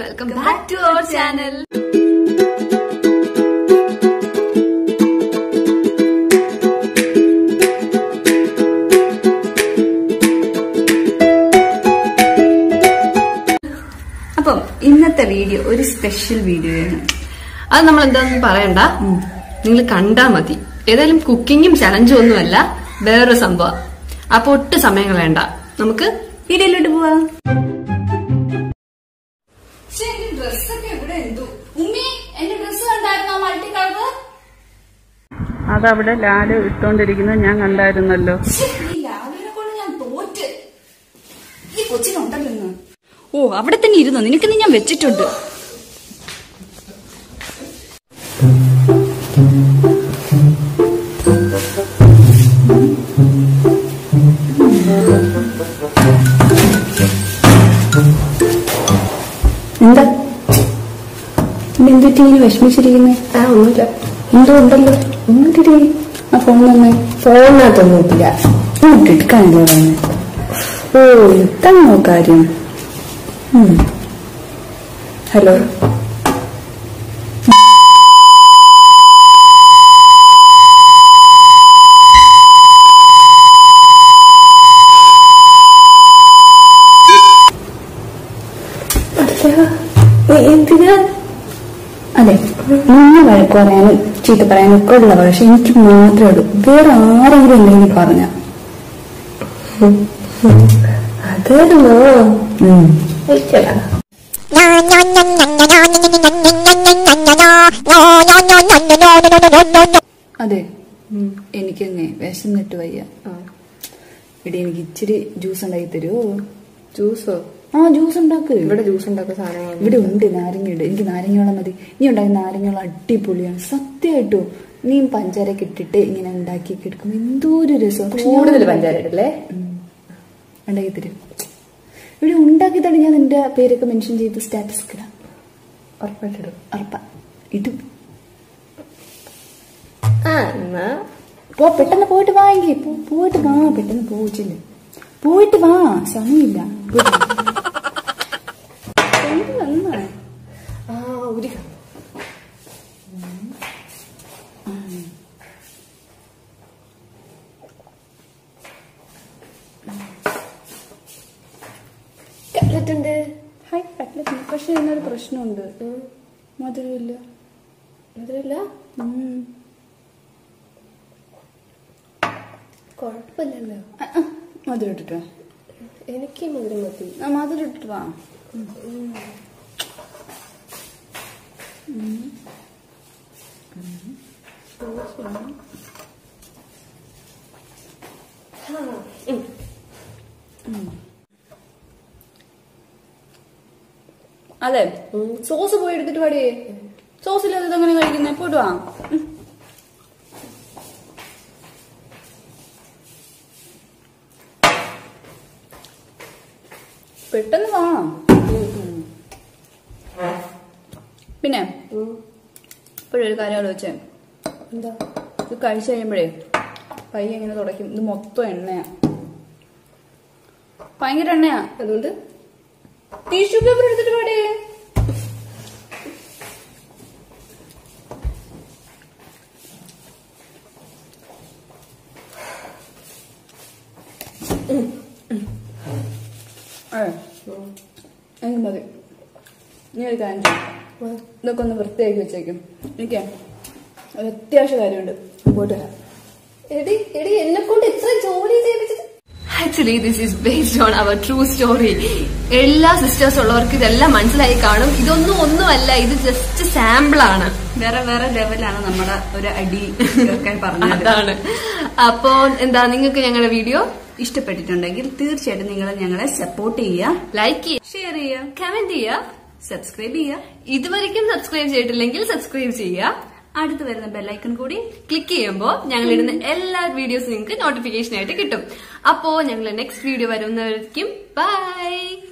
Welcome back to our channel അപ്പം ഇന്നത്തെ video ഒരു സ്പെഷ്യൽ വീഡിയോയാണ് അത് നമ്മൾ എന്താണെന്ന് പറയണ്ട നിങ്ങൾ കണ്ടാ മതി ഏതായാലും കുക്കിങ്ങും ചലഞ്ചും ഒന്നുമല്ല വേറൊരു സംഭവം അപ്പൊ ഒട്ടും സമയം കളയണ്ട നമുക്ക് വീഡിയോയിലോട്ട് പോവാം ഡ്രസ്സൊക്കെ എവിടെ എന്തോ ഉമ്മി എന്റെ ഡ്രസ്സ് കണ്ടായിരുന്നോ മൾട്ടി കളർ അതവിടെ ലാല് ഇട്ടോണ്ടിരിക്കുന്നത് ഞാൻ കണ്ടായിരുന്നല്ലോ ഈ ലാവിനെ കൊണ്ട് ഞാൻ തോറ്റ് ഈ കൊച്ചിനുണ്ടല്ലോ ഇന്ന് ഓ അവിടെ തന്നെ ഇരുന്നോ നിനക്ക് ഞാൻ വെച്ചിട്ടുണ്ട് എന്താ എന്തിട്ട് ഇങ്ങനെ വിഷമിച്ചിരിക്കുന്നേ ആ ഒന്നുമില്ല എന്തോ ഉണ്ടല്ലോ എന്തിരി ആ ഫോൺ തന്നെ ഫോണിനകത്തൊന്നുമില്ല എടുക്കാനല്ലോ പറഞ്ഞത് ഓ ഇതാണോ കാര്യം ഉം. ഹലോ എന്തിനാ അതെ നിന്നെ വഴക്ക് പറയാനും ചീത്ത പറയാനും ഒക്കെ ഉള്ള പക്ഷെ എനിക്ക് മാത്രമേ ഉള്ളൂ വേറെ ആരെങ്കിലും എന്തെങ്കിലും പറഞ്ഞ അതായിരുന്നോ ഉം. ഇരിക്കടാ. അതെ എനിക്കങ്ങേ വിശന്നിട്ട് വയ്യ എടി എനിക്ക് ഇച്ചിരി ജ്യൂസ് ഉണ്ടാക്കി തരുമോ ജ്യൂസോ ആ ജ്യൂസ് ഉണ്ടാക്ക് ഇവിടെ ജ്യൂസ് ഉണ്ടാക്കുന്ന സാധനങ്ങൾ ഇവിടെ ഉണ്ട് നാരങ്ങയുണ്ട് എനിക്ക് നാരങ്ങയോളം മതി നീ ഉണ്ടാക്കുന്ന നാരങ്ങയോളം അടിപൊളിയാണ് സത്യമായിട്ടും നീ പഞ്ചാരൊക്കെ ഇട്ടിട്ട് ഇങ്ങനെ ഉണ്ടാക്കി എടുക്കുമ്പോ എന്തോ ഒരു രസം പക്ഷെ ഞാൻ കൂടുതൽ പഞ്ചാര ഇടല്ലേ ഉം. ഉണ്ടാക്കി തരും ഇവിടെ ഉണ്ടാക്കി തന്നെ ഞാൻ നിന്റെ പേരൊക്കെ മെൻഷൻ ചെയ്ത് സ്റ്റാറ്റസ് ഇടാം ഉറപ്പായിട്ടിടും ഉറപ്പാ ഇടും ആ എന്നാ പോ പെട്ടെന്ന് പോയിട്ട് വാ എങ്കിൽ പോയിട്ട് വാ പെട്ടെന്ന് പോയിച്ചില്ല പോയിട്ട് വാ സമയമില്ല പോയിട്ട് വാ. എന്ത് വന്നാ? ആ ഒരു കട്ട്ലറ്റ് ഉണ്ട് ഹായ് കട്ട്ലറ്റ് പക്ഷെ ഇതിനൊരു പ്രശ്നമുണ്ട് മധുരമില്ല മധുരമില്ല ഉം. കുഴപ്പമില്ലല്ലോ ആ, ആ, മധുരം ഇട്ടിട്ട് വാ എനിക്ക് മധുരം മതി ആ മധുരം ഇട്ടിട്ട് വാ അതെ സോസ് പോയി എടുത്തിട്ട് പാടിയേ സോസ് ഇല്ലാതെ ഇതെങ്ങനെ കഴിക്കുന്നേ പോയിട്ട് വാ ഉം. പെട്ടെന്ന് വാ പിന്നെ ഇപ്പോഴൊരു കാര്യം ആലോചിച്ചേ എന്താ ഇത് കഴിച്ചു കഴിയുമ്പോഴേ പയ്യെ ഇങ്ങനെ തുടയ്ക്കും ഇത് മൊത്തം എണ്ണയാ ഭയങ്കര എണ്ണയാ അതുകൊണ്ട് ടിഷ്യൂ പേപ്പർ എടുത്തിട്ട് പാടേ എനിക്ക് മതി നീ ഒരു കാര്യം ചെയ്യ്. ഇതൊക്കെ ഒന്ന് വൃത്തിയാക്കി വെച്ചേക്കും എനിക്ക് ഒരു അത്യാവശ്യ കാര്യമുണ്ട് പോയിട്ട് വരാം എടി എടി എന്നെ കൊണ്ട് ഇത്ര ജോലി ചെയ്യിപ്പിച്ചത് actually this is based on our true story എല്ലാ സിസ്റ്റേഴ്സ് ഉള്ളവർക്ക് ഇതെല്ലാം മനസ്സിലായി കാണും ഇതൊന്നും ഒന്നുമല്ല ഇത് ജസ്റ്റ് സാമ്പിൾ ആണ് വേറെ വേറെ ലെവലാണ് നമ്മുടെ ഒരു അടി ഒക്കെ പറഞ്ഞത് അതാണ് അപ്പോ എന്താ നിങ്ങൾക്ക് ഞങ്ങളുടെ വീഡിയോ ഇഷ്ടപ്പെട്ടിട്ടുണ്ടെങ്കിൽ തീർച്ചയായിട്ടും നിങ്ങൾ ഞങ്ങളെ സപ്പോർട്ട് ചെയ്യുക ലൈക്ക് ചെയ്യുക ഷെയർ ചെയ്യുക കമന്റ് ചെയ്യുക സബ്സ്ക്രൈബ് ചെയ്യുക ഇതുവരെയ്ക്കും സബ്സ്ക്രൈബ് ചെയ്തിട്ടില്ലെങ്കിൽ സബ്സ്ക്രൈബ് ചെയ്യുക അടുത്ത് വരുന്ന ബെല്ലൈക്കൺ കൂടി ക്ലിക്ക് ചെയ്യുമ്പോൾ ഞങ്ങൾ ഇടുന്ന എല്ലാ വീഡിയോസും നിങ്ങൾക്ക് നോട്ടിഫിക്കേഷൻ ആയിട്ട് കിട്ടും അപ്പോ ഞങ്ങൾ നെക്സ്റ്റ് വീഡിയോ വരുന്നവർക്കും ബൈ